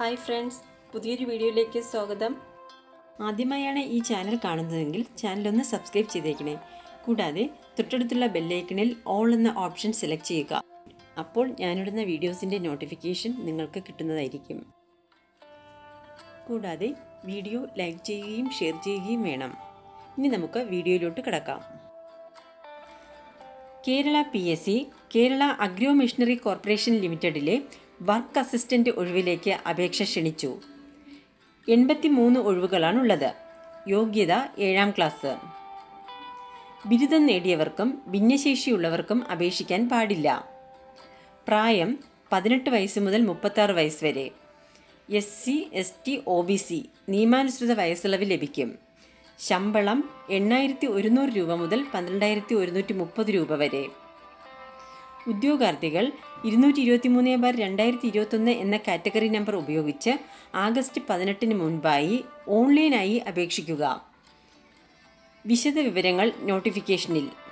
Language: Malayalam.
ഹായ് ഫ്രണ്ട്സ് പുതിയൊരു വീഡിയോയിലേക്ക് സ്വാഗതം ആദ്യമായാണ് ഈ ചാനൽ കാണുന്നതെങ്കിൽ ചാനലൊന്ന് സബ്സ്ക്രൈബ് ചെയ്തേക്കണേ കൂടാതെ തൊട്ടടുത്തുള്ള ബെല്ലൈക്കണിൽ ഓൾ എന്ന ഓപ്ഷൻ സെലക്ട് ചെയ്യുക അപ്പോൾ ഞാനിടുന്ന വീഡിയോസിൻ്റെ നോട്ടിഫിക്കേഷൻ നിങ്ങൾക്ക് കിട്ടുന്നതായിരിക്കും കൂടാതെ വീഡിയോ ലൈക്ക് ചെയ്യുകയും ഷെയർ ചെയ്യുകയും വേണം ഇനി നമുക്ക് വീഡിയോയിലോട്ട് കിടക്കാം Kerala P S C Kerala agro machinery corporation ലിമിറ്റഡിലെ വർക്ക് അസിസ്റ്റന്റ് ഒഴിവിലേക്ക് അപേക്ഷ ക്ഷണിച്ചു എൺപത്തി മൂന്ന് ഒഴിവുകളാണുള്ളത് യോഗ്യത ഏഴാം ക്ലാസ് ബിരുദം നേടിയവർക്കും ഭിന്നശേഷിയുള്ളവർക്കും അപേക്ഷിക്കാൻ പാടില്ല പ്രായം പതിനെട്ട് വയസ്സ് മുതൽ മുപ്പത്താറ് വയസ്സ് വരെ S C S T O B C നിയമാനുസൃത വയസ്സിളവ് ലഭിക്കും ശമ്പളം എണ്ണായിരത്തി ഒരുന്നൂറ് രൂപ മുതൽ പന്ത്രണ്ടായിരത്തി ഒരുന്നൂറ്റി മുപ്പത് രൂപ വരെ ഉദ്യോഗാർത്ഥികൾ ഇരുന്നൂറ്റി ഇരുപത്തി മൂന്ന് ബാർ രണ്ടായിരത്തി ഇരുപത്തൊന്ന് എന്ന കാറ്റഗറി നമ്പർ ഉപയോഗിച്ച് ആഗസ്റ്റ് പതിനെട്ടിന് മുൻപായി ഓൺലൈനായി അപേക്ഷിക്കുക വിശദ വിവരങ്ങൾ നോട്ടിഫിക്കേഷനിൽ